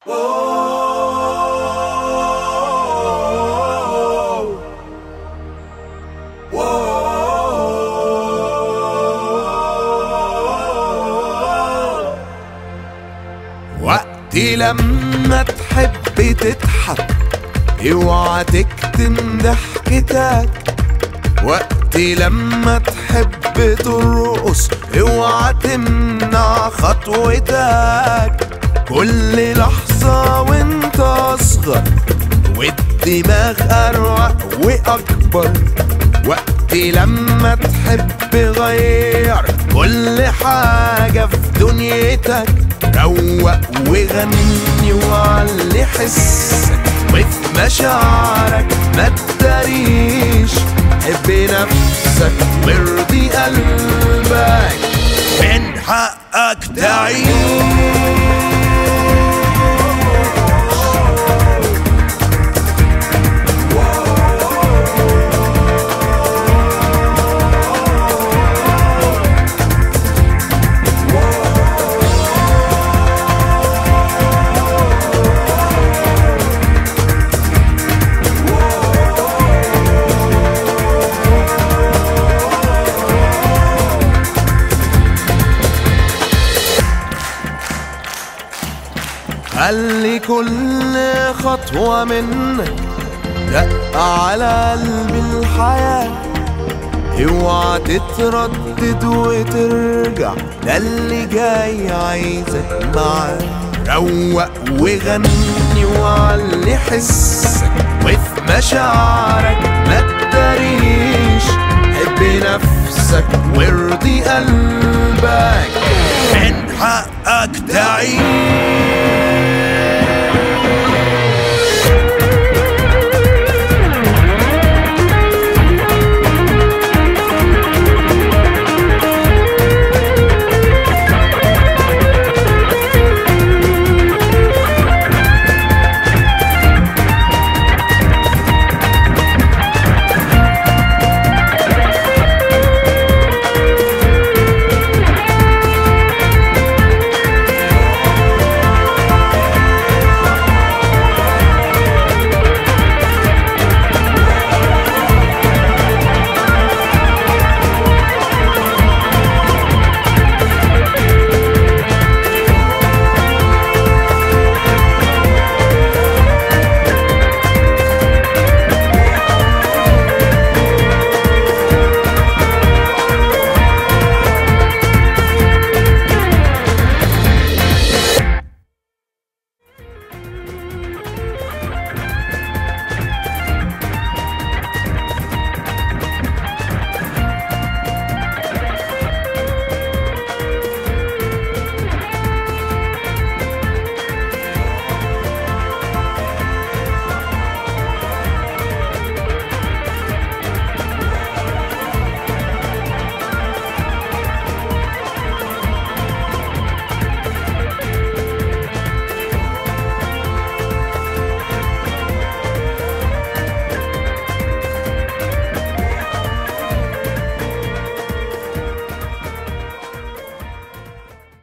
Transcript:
وقت لما تحب تضحك اوعى تكتم ضحكتك وقت لما تحب ترقص اوعى تمنع خطوتك كل لحظة وانت اصغر والدماغ اروق واكبر وقت لما تحب غير كل حاجة في دنيتك روق وغني وعلي حسك وفي مشاعرك ما تداريش حب نفسك وارضي قلبك من حقك تعيش خلي كل خطوة منك دق على قلب الحياة اوعى تتردد وترجع ده اللي جاي عايزك معاه روق وغني وعلي حسك وفي مشاعرك ما تداريش حب نفسك وارضي قلبك من حقك تعيش